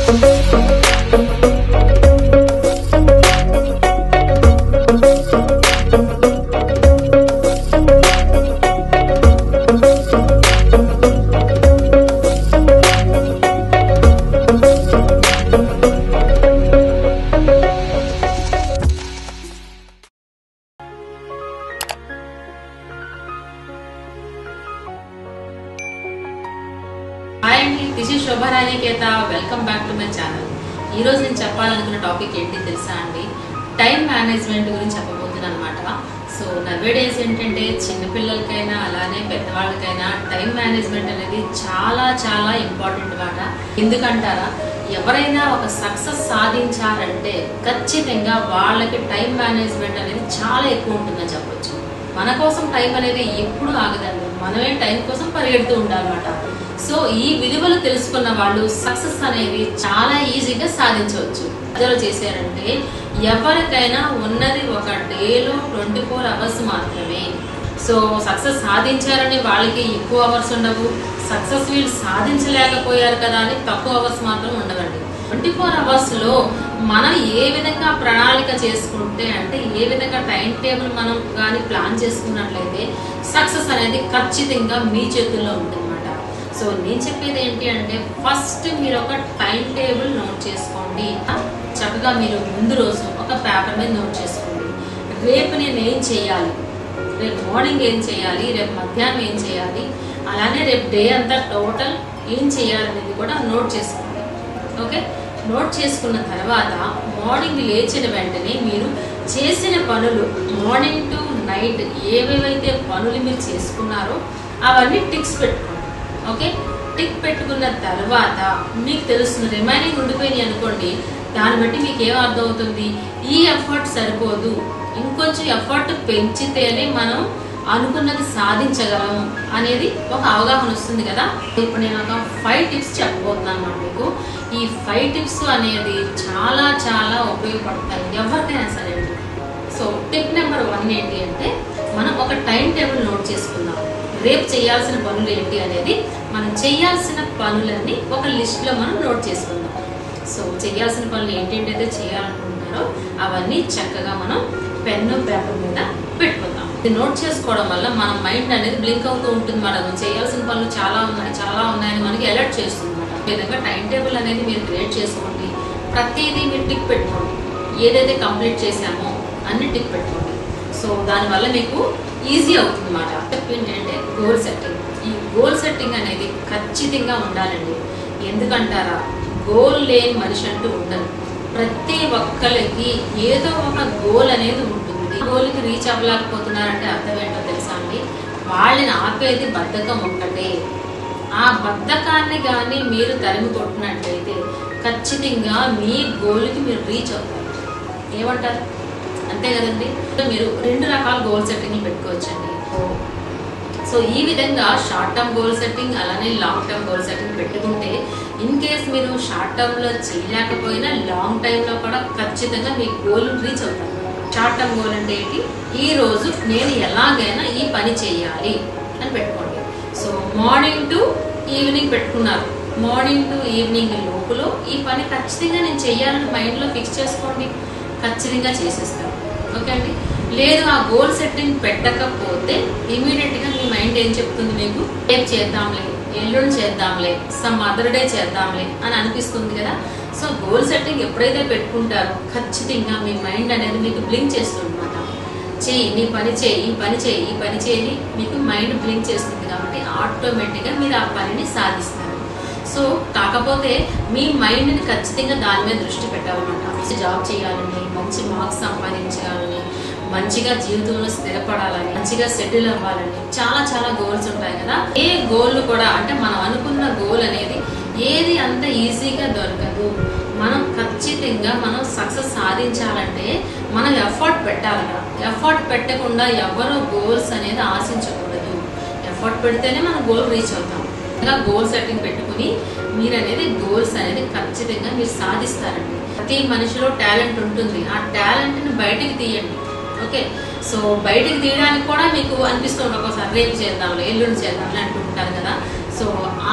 hi అండి this is శోభారాణికేత welcome back to my channel ఈ రోజు నేను చెప్పాలనుకున్న టాపిక్ ఏంటి తెలుసా అండి టైం మేనేజ్మెంట్ గురించి చెప్పబోతున్నాను అనమాట సో నవ్వేడేస్ ఏంటంటే చిన్నపిల్లలకైనా అలానే పెద్దవాళ్ళకైనా టైం మేనేజ్మెంట్ అనేది చాలా చాలా ఇంపార్టెంట్ మాట ఎందుకంటారా ఎవరైనా ఒక సక్సెస్ సాధించారంటే ఖచ్చితంగా వాళ్ళకి టైం మేనేజ్మెంట్ అనేది చాలా ఎక్కువ ఉంటుందని చెప్పొచ్చు మన కోసం టైం అనేది ఎప్పుడు ఆగదండి మనమే టైం కోసం పరిగెడుతూ ఉండాలన్నమాట సో ఈ విలువలు తెలుసుకున్న వాళ్ళు సక్సెస్ అనేది చాలా ఈజీగా సాధించవచ్చు ప్రజలు చేశారంటే ఎవరికైనా ఉన్నది ఒక డేలో ట్వంటీ ఫోర్ అవర్స్ మాత్రమే సో సక్సెస్ సాధించారని వాళ్ళకి ఎక్కువ అవర్స్ ఉండవు సక్సెస్ వీళ్ళు సాధించలేకపోయారు కదా అని తక్కువ అవర్స్ మాత్రం ఉండవండి ట్వంటీ ఫోర్ అవర్స్ లో మనం ఏ విధంగా ప్రణాళిక చేసుకుంటే అంటే ఏ విధంగా టైం టేబుల్ మనం కానీ ప్లాన్ చేసుకున్నట్లయితే సక్సెస్ అనేది ఖచ్చితంగా మీ చేతుల్లో ఉంటుంది సో నేను చెప్పేది ఏంటి అంటే ఫస్ట్ మీరు ఒక టైం టేబుల్ నోట్ చేసుకోండి చక్కగా మీరు ముందు రోజు ఒక పేపర్ మీద నోట్ చేసుకోండి రేపు నేను ఏం చేయాలి రేపు మార్నింగ్ ఏం చేయాలి రేపు మధ్యాహ్నం ఏం చేయాలి అలానే రేపు డే అంతా టోటల్ ఏం చేయాలనేది కూడా నోట్ చేసుకోండి ఓకే నోట్ చేసుకున్న తర్వాత మార్నింగ్ లేచిన వెంటనే మీరు చేసిన పనులు మార్నింగ్ టు నైట్ ఏవేవైతే పనులు మీరు చేసుకున్నారో అవన్నీ టిక్స్ పెట్టుకోండి ఓకే టిక్ పెట్టుకున్న తర్వాత మీకు తెలుస్తుంది రిమైనింగ్ ఉండిపోయినాయి అనుకోండి దాన్ని బట్టి మీకు ఏం అర్థమవుతుంది ఈ ఎఫర్ట్ సరిపోదు ఇంకొంచెం ఎఫర్ట్ పెంచితేనే మనం అనుకున్నది సాధించగలం అనేది ఒక అవగాహన వస్తుంది కదా ఇప్పుడు నేను ఒక ఫైవ్ టిప్స్ చెప్పబోతున్నాను అన్నమాట మీకు ఈ ఫైవ్ టిప్స్ అనేది చాలా చాలా ఉపయోగపడతాయి ఎవరికైనా సరే సో టిప్ నెంబర్ వన్ ఏంటి అంటే మనం ఒక టైం టేబుల్ నోట్ చేసుకుందాం రేపు చేయాల్సిన పనులు ఏంటి అనేది మనం చేయాల్సిన పనులన్నీ ఒక లిస్ట్ లో మనం నోట్ చేసుకుందాం సో చేయాల్సిన పనులు ఏంటంటే చేయాలనుకుంటున్నారో అవన్నీ చక్కగా మనం పెన్ను పేపర్ మీద పెట్టుకుందాం ఇది నోట్ చేసుకోవడం వల్ల మన మైండ్ అనేది బ్లింక్ అవుతూ ఉంటుంది మనం చేయాల్సిన పనులు చాలా ఉన్నాయి చాలా ఉన్నాయని మనకి అలర్ట్ చేస్తుంది అనమాట విధంగా టైం టేబుల్ అనేది మీరు క్రియేట్ చేసుకోండి ప్రతిదీ మీరు టిక్ పెట్టుకోండి ఏదైతే కంప్లీట్ చేశామో అన్ని టిక్ పెట్టుకోండి సో దానివల్ల మీకు ఈజీ అవుతుంది అనమాట ఏంటంటే గోల్ సెట్టింగ్ ఈ గోల్ సెట్టింగ్ అనేది ఖచ్చితంగా ఉండాలండి ఎందుకంటారా గోల్ లేని మనిషి అంటూ ఉండదు ప్రతి ఒక్కరికి ఏదో ఒక గోల్ అనేది ఉంటుంది గోల్కి రీచ్ అవ్వలేకపోతున్నారంటే అర్థం ఏంటో తెలుసా అండి వాళ్ళని ఆపేది బద్ధకం ఒక్కటే ఆ బద్ధకాన్ని కానీ మీరు తరిమి కొట్టినట్లయితే ఖచ్చితంగా మీ గోల్కి మీరు రీచ్ అవుతారు ఏమంటారు అంతే కదండి మీరు రెండు రకాల గోల్ సెట్టింగ్ పెట్టుకోవచ్చండి సో ఈ విధంగా షార్ట్ టర్మ్ గోల్ సెట్టింగ్ అలానే లాంగ్ టర్మ్ గోల్ సెట్టింగ్ పెట్టుకుంటే ఇన్ కేస్ మీరు షార్ట్ టర్మ్ లో చేయలేకపోయినా లాంగ్ టైమ్ లో కూడా ఖచ్చితంగా మీ గోల్ రీచ్ అవుతారు షార్ట్ టర్మ్ గోల్ అంటే ఏంటి ఈ రోజు నేను ఎలాగైనా ఈ పని చేయాలి అని పెట్టుకోండి సో మార్నింగ్ టు ఈవినింగ్ పెట్టుకున్నారు మార్నింగ్ టు ఈవినింగ్ లోపల ఈ పని ఖచ్చితంగా నేను చెయ్యాలని మైండ్ లో ఫిక్స్ చేసుకోండి ఖచ్చితంగా చేసేస్తాను ఓకే అండి లేదు ఆ గోల్ సెట్టింగ్ పెట్టకపోతే ఇమీడియట్ గా మీ మైండ్ ఏం చెప్తుంది మీకు రేపు చేద్దాంలే ఎల్లుండి చేద్దాంలే సమ్ అదర్ డే చేద్దాంలే అని అనిపిస్తుంది కదా సో గోల్ సెట్టింగ్ ఎప్పుడైతే పెట్టుకుంటారో ఖచ్చితంగా మీ మైండ్ అనేది మీకు బ్లింక్ చేస్తుంది అనమాట చేయి నీ పని చేయి ఈ పని చేయి ఈ పని చేయని మీకు మైండ్ బ్లింక్ చేస్తుంది కాబట్టి ఆటోమేటిక్గా మీరు ఆ పనిని సాధిస్తారు సో కాకపోతే మీ మైండ్ని ఖచ్చితంగా దాని మీద దృష్టి పెట్టాలన్నమాట జాబ్ చేయాలని మంచి మార్క్స్ సంపాదించాలని మంచిగా జీవితంలో స్థిరపడాలని మంచిగా సెటిల్ అవ్వాలని చాలా చాలా గోల్స్ ఉంటాయి కదా ఏ గోల్ కూడా అంటే మనం అనుకున్న గోల్ అనేది ఏది అంత ఈజీగా దొరకదు మనం ఖచ్చితంగా మనం సక్సెస్ సాధించాలంటే మనం ఎఫర్ట్ పెట్టాలి ఎఫర్ట్ పెట్టకుండా ఎవరు గోల్స్ అనేది ఆశించకూడదు ఎఫర్ట్ పెడితేనే మనం గోల్ రీచ్ అవుతాం ఇలా గోల్ సెట్టింగ్ పెట్టుకుని మీరు అనేది గోల్స్ అనేది ఖచ్చితంగా మీరు సాధిస్తారండి ప్రతి మనిషిలో టాలెంట్ ఉంటుంది ఆ టాలెంట్ ని బయటికి తీయండి ఓకే సో బయటికి తీయడానికి కూడా మీకు అనిపిస్తుంది ఒక్కోసారి రేపు చేద్దాంలే ఎల్లుండి చేద్దాంలే అంటుంటారు కదా సో ఆ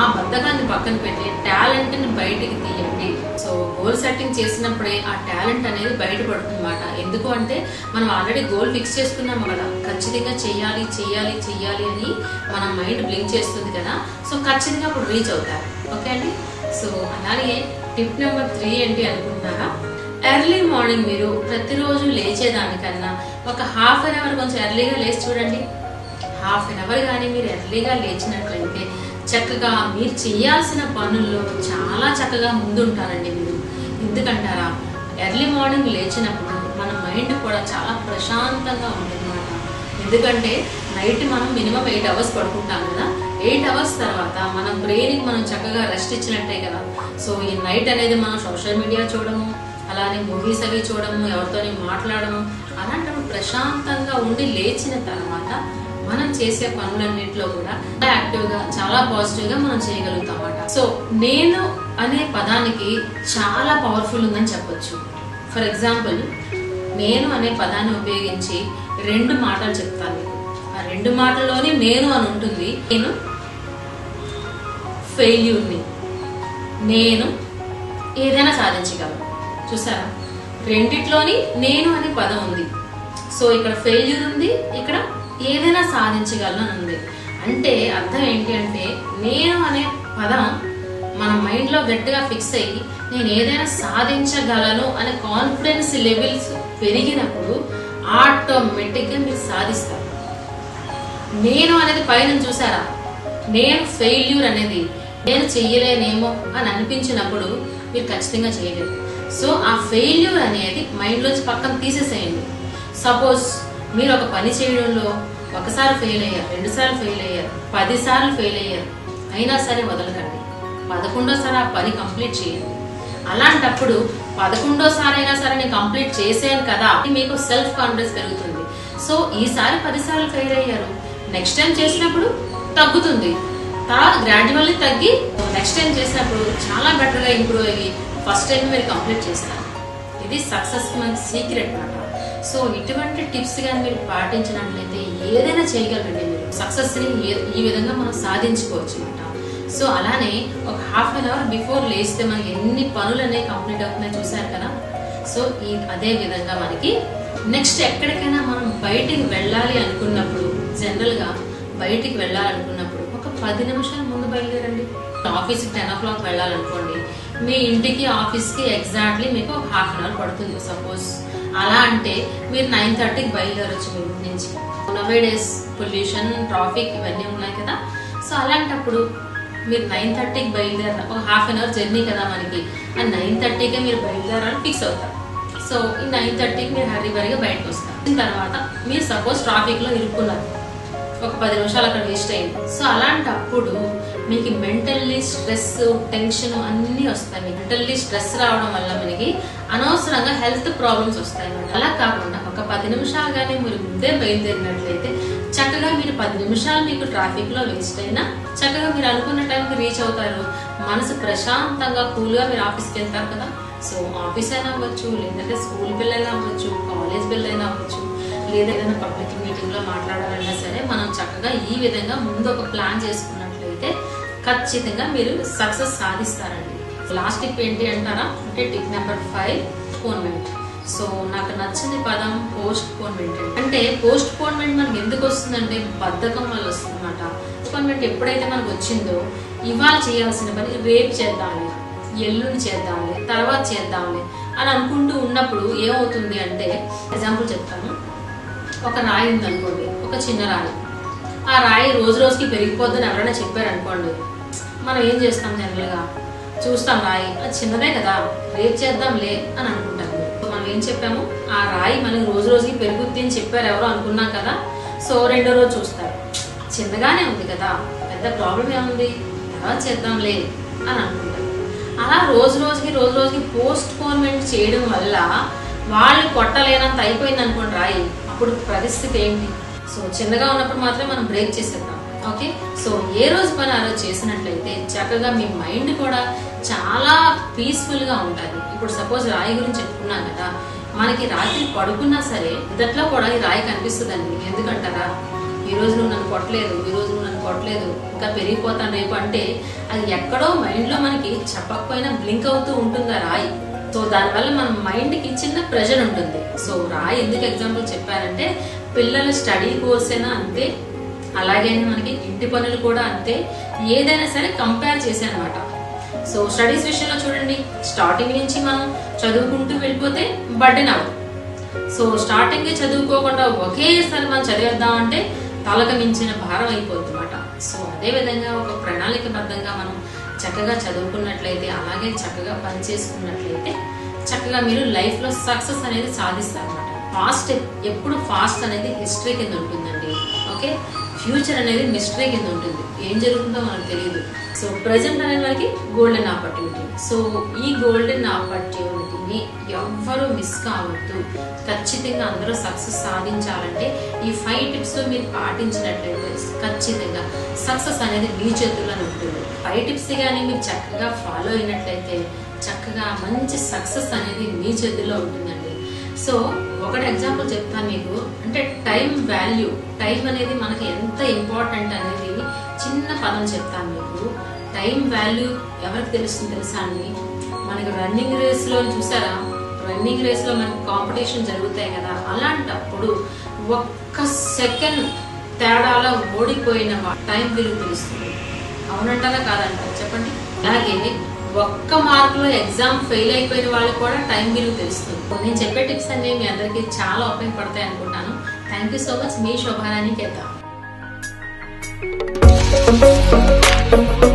ఆ బద్ధకాన్ని పక్కన పెట్టి టాలెంట్ ని బయటికి తీయండి సో గోల్ సెట్టింగ్ చేసినప్పుడే ఆ టాలెంట్ అనేది బయటపడుతుంది అనమాట ఎందుకు అంటే మనం ఆల్రెడీ గోల్ ఫిక్స్ చేసుకున్నాము కదా ఖచ్చితంగా చెయ్యాలి చెయ్యాలి చెయ్యాలి అని మన మైండ్ బ్లింక్ చేస్తుంది కదా సో ఖచ్చితంగా అప్పుడు రీచ్ అవుతారు ఓకే అండి సో అలాగే టిప్ నెంబర్ త్రీ ఏంటి అనుకుంటున్నారా ఎర్లీ మార్నింగ్ మీరు ప్రతిరోజు లేచేదానికన్నా ఒక హాఫ్ అన్ అవర్ కొంచెం ఎర్లీగా లేచి చూడండి హాఫ్ అన్ అవర్ కానీ మీరు ఎర్లీగా లేచినట్లయితే చక్కగా మీరు చేయాల్సిన పనుల్లో చాలా చక్కగా ముందుంటారండి మీరు ఎందుకంటారా ఎర్లీ మార్నింగ్ లేచినప్పుడు మన మైండ్ కూడా చాలా ప్రశాంతంగా ఉంటుందన్నమాట ఎందుకంటే నైట్ మనం మినిమం ఎయిట్ అవర్స్ పడుకుంటాం కదా ఎయిట్ అవర్స్ తర్వాత మన బ్రెయిన్కి మనం చక్కగా రెస్ట్ ఇచ్చినట్టే కదా సో ఈ నైట్ అనేది మనం సోషల్ మీడియా చూడము అలానే మూవీస్ అవి చూడము ఎవరితోని మాట్లాడము అలాంటప్పుడు ప్రశాంతంగా ఉండి లేచిన తర్వాత మనం చేసే పనులన్నింటిలో కూడా యాక్టివ్ గా చాలా పాజిటివ్ గా మనం చేయగలుగుతాం అన్నమాట సో నేను అనే పదానికి చాలా పవర్ఫుల్ ఉందని చెప్పొచ్చు ఫర్ ఎగ్జాంపుల్ నేను అనే పదాన్ని ఉపయోగించి రెండు మాటలు చెప్తాను మీకు ఆ రెండు మాటల్లోనే నేను అని ఉంటుంది నేను ఫెయిల్యూర్ని నేను ఏదైనా సాధించగలను చూసారా రెండిట్లోని నేను అనే పదం ఉంది సో ఇక్కడ ఫెయిల్యూర్ ఉంది ఇక్కడ ఏదైనా సాధించగలను అని ఉంది అంటే అర్థం ఏంటి అంటే నేను అనే పదం మన మైండ్ లో గట్టిగా ఫిక్స్ అయ్యి నేను ఏదైనా సాధించగలను అనే కాన్ఫిడెన్స్ లెవెల్స్ పెరిగినప్పుడు ఆటోమేటిక్ గా మీరు సాధిస్తారు నేను అనేది పైన చూసారా నేను ఫెయిల్యూర్ అనేది నేను చెయ్యలేనేమో అని అనిపించినప్పుడు మీరు ఖచ్చితంగా చేయలేరు సో ఆ ఫెయిల్యూర్ అనేది మైండ్ లోంచి పక్కన తీసేసేయండి సపోజ్ మీరు ఒక పని చేయడంలో ఒకసారి ఫెయిల్ అయ్యారు రెండు సార్లు ఫెయిల్ అయ్యారు పది సార్లు ఫెయిల్ అయ్యారు అయినా సరే వదలకండి పదకొండోసారి ఆ పని కంప్లీట్ చేయండి అలాంటప్పుడు పదకొండోసారి అయినా సరే నేను కంప్లీట్ చేశాను కదా మీకు సెల్ఫ్ కాన్ఫిడెన్స్ పెరుగుతుంది సో ఈసారి పదిసార్లు ఫెయిల్ అయ్యారు నెక్స్ట్ టైం చేసినప్పుడు తగ్గుతుంది తర్వాత గ్రాడ్యువల్లీ తగ్గి నెక్స్ట్ టైం చేసినప్పుడు చాలా బెటర్ గా ఇంప్రూవ్ అయ్యి ఫస్ట్ టైం మీరు కంప్లీట్ చేస్తారు ఇది సక్సెస్ మనకి సీక్రెట్ మాట సో ఇటువంటి టిప్స్ కానీ మీరు పాటించినట్లయితే ఏదైనా చేయగలరండి మీరు సక్సెస్ ని ఏ- ఈ విధంగా మనం సాధించుకోవచ్చు అనమాట సో అలానే ఒక హాఫ్ అన్ అవర్ బిఫోర్ లేస్తే మనకి ఎన్ని పనులు అనేవి కంప్లీట్ అవుతున్నాయి చూసారు కదా సో ఈ అదే విధంగా మనకి నెక్స్ట్ ఎక్కడికైనా మనం బయటికి వెళ్ళాలి అనుకున్నప్పుడు జనరల్ గా బయటికి వెళ్ళాలనుకున్నప్పుడు ఒక పది నిమిషాల ముందు బయలుదేరండి ఆఫీస్కి టెన్ ఓ క్లాక్ వెళ్ళాలనుకోండి మీ ఇంటికి ఆఫీస్కి ఎగ్జాక్ట్లీ మీకు ఒక హాఫ్ అన్ అవర్ పడుతుంది సపోజ్ అలా అంటే మీరు నైన్ థర్టీకి బయలుదేరొచ్చు మీ ఇంటి నుంచి నవే డేస్ పొల్యూషన్ ట్రాఫిక్ ఇవన్నీ ఉన్నాయి కదా సో అలాంటప్పుడు మీరు నైన్ థర్టీకి బయలుదేర ఒక హాఫ్ అన్ అవర్ జర్నీ కదా మనకి ఆ నైన్ థర్టీకే మీరు బయలుదేరాలని ఫిక్స్ అవుతారు సో ఈ నైన్ థర్టీకి మీరు హరీ బరిగా బయటకు వస్తారు దీని తర్వాత మీరు సపోజ్ ట్రాఫిక్ లో ఇరుక్కున్నారు ఒక పది నిమిషాలు అక్కడ వేస్ట్ అయింది సో అలాంటప్పుడు మీకు మెంటల్లీ స్ట్రెస్ టెన్షన్ అన్నీ వస్తాయి మీకు మెంటల్లీ స్ట్రెస్ రావడం వల్ల మనకి అనవసరంగా హెల్త్ ప్రాబ్లమ్స్ వస్తాయి అన్నమాట అలా కాకుండా ఒక పది నిమిషాలు కానీ మీరు ముందే బయలుదేరినట్లయితే చక్కగా మీరు పది నిమిషాలు మీకు ట్రాఫిక్ లో వేస్ట్ అయినా చక్కగా మీరు అనుకున్న టైంకి రీచ్ అవుతారు మనసు ప్రశాంతంగా కూల్ గా మీరు ఆఫీస్కి వెళ్తారు కదా సో ఆఫీస్ అయినా అవ్వచ్చు లేదంటే స్కూల్ బిల్ అయినా అవ్వచ్చు కాలేజ్ బిల్ అయినా అవ్వచ్చు లేదా ఏదైనా పబ్లిక్ మీటింగ్ లో మాట్లాడాలన్నా సరే మనం చక్కగా ఈ విధంగా ముందు ఒక ప్లాన్ చేసుకున్నట్లయితే ఖచ్చితంగా మీరు సక్సెస్ సాధిస్తారండి లాస్ట్ టిప్ ఏంటి అంటారా అంటే టిప్ నెంబర్ ఫైవ్ పోన్మెంట్ సో నాకు నచ్చిన పదం పోస్ట్ పోన్మెంట్ అంటే పోస్ట్ పోన్మెంట్ మనకి ఎందుకు వస్తుందంటే బద్ధకం వల్ల వస్తుంది అనమాట పోన్మెంట్ ఎప్పుడైతే మనకు వచ్చిందో ఇవాళ చేయాల్సిన పని రేపు చేద్దాంలే ఎల్లుండి చేద్దాంలే తర్వాత చేద్దాంలే అని అనుకుంటూ ఉన్నప్పుడు ఏమవుతుంది అంటే ఎగ్జాంపుల్ చెప్తాను ఒక రాయి ఉంది అనుకోండి ఒక చిన్న రాయి ఆ రాయి రోజు రోజుకి పెరిగిపోద్దని ఎవరైనా చెప్పారు అనుకోండి మనం ఏం చేస్తాం జనరల్ గా చూస్తాం రాయి అది చిన్నదే కదా రేపు చేద్దాంలే అని అనుకుంటాం మనం ఏం చెప్పాము ఆ రాయి మనకి రోజు రోజుకి పెరుగుద్ది అని చెప్పారు ఎవరో అనుకున్నాం కదా సో రెండో రోజు చూస్తారు చిన్నగానే ఉంది కదా పెద్ద ప్రాబ్లం ఏముంది తర్వాత చేద్దాంలే అని అనుకుంటారు అలా రోజు రోజుకి రోజు రోజుకి పోస్ట్ పోన్మెంట్ చేయడం వల్ల వాళ్ళు కొట్టలేనంత అయిపోయింది అనుకోండి రాయి అప్పుడు పరిస్థితి ఏంటి సో చిన్నగా ఉన్నప్పుడు మాత్రమే మనం బ్రేక్ చేసేద్దాం ఓకే సో ఏ రోజు పని ఆ రోజు చేసినట్లయితే చక్కగా మీ మైండ్ కూడా చాలా పీస్ఫుల్ గా ఉంటుంది ఇప్పుడు సపోజ్ రాయి గురించి చెప్పుకున్నాం కదా మనకి రాత్రి పడుకున్నా సరే నిద్రలో కూడా ఈ రాయి కనిపిస్తుందండి ఎందుకంటారా ఈ రోజు నువ్వు నన్ను కొట్టలేదు ఈ రోజు నువ్వు నన్ను కొట్టలేదు ఇంకా పెరిగిపోతాను రేపు అంటే అది ఎక్కడో మైండ్లో మనకి చెప్పకపోయినా బ్లింక్ అవుతూ ఉంటుంది ఆ రాయి సో దానివల్ల మన మైండ్కి చిన్న ప్రెషర్ ఉంటుంది సో రాయి ఎందుకు ఎగ్జాంపుల్ చెప్పారంటే పిల్లల స్టడీ కోర్స్ అయినా అంతే అలాగే మనకి ఇంటి పనులు కూడా అంతే ఏదైనా సరే కంపేర్ చేశానమాట సో స్టడీస్ విషయంలో చూడండి స్టార్టింగ్ నుంచి మనం చదువుకుంటూ వెళ్ళిపోతే బర్డెన్ అవ్వదు సో స్టార్టింగ్ చదువుకోకుండా ఒకేసారి మనం చదివేద్దాం అంటే తలకు మించిన భారం అయిపోతుంది అనమాట సో అదే విధంగా ఒక ప్రణాళికబద్ధంగా మనం చక్కగా చదువుకున్నట్లయితే అలాగే చక్కగా పని చేసుకున్నట్లయితే చక్కగా మీరు లైఫ్ లో సక్సెస్ అనేది సాధిస్తారు అనమాట ఫాస్ట్ ఎప్పుడు ఫాస్ట్ అనేది హిస్టరీ కింద ఉంటుందండి ఓకే ఫ్యూచర్ అనేది మిస్టరీ కింద ఉంటుంది ఏం జరుగుతుందో మనకు తెలియదు సో ప్రజెంట్ అనేది మనకి గోల్డెన్ ఆపర్చునిటీ సో ఈ గోల్డెన్ ఆపర్చునిటీని ఎవ్వరూ మిస్ కావద్దు ఖచ్చితంగా అందరూ సక్సెస్ సాధించాలంటే ఈ ఫైవ్ టిప్స్ మీరు పాటించినట్లయితే ఖచ్చితంగా సక్సెస్ అనేది మీ చేతుల్లోనే ఉంటుంది ఫైవ్ టిప్స్ కానీ మీరు చక్కగా ఫాలో అయినట్లయితే చక్కగా మంచి సక్సెస్ అనేది మీ చేతుల్లో ఉంటుందండి సో ఒకటి ఎగ్జాంపుల్ చెప్తాను మీకు అంటే టైం వాల్యూ టైం అనేది మనకి ఎంత ఇంపార్టెంట్ అనేది చిన్న పదం చెప్తాను మీకు టైం వాల్యూ ఎవరికి తెలుస్తుంది తెలుసా అండి మనకి రన్నింగ్ రేస్ లో చూసారా రన్నింగ్ రేస్ లో మనకి కాంపిటీషన్ జరుగుతాయి కదా అలాంటప్పుడు ఒక్క సెకండ్ తేడాలో ఓడిపోయిన టైం విలువ తెలుస్తుంది అవునంటారా కాదంటారా చెప్పండి అలాగే ఒక్క మార్క్ లో ఎగ్జామ్ ఫెయిల్ అయిపోయిన వాళ్ళకి కూడా టైం విలువ తెలుస్తుంది నేను చెప్పే టిప్స్ అన్ని మీ అందరికి చాలా ఉపయోగపడతాయి అనుకుంటాను థ్యాంక్ యూ సో మచ్ మీ శోభారాణి కేత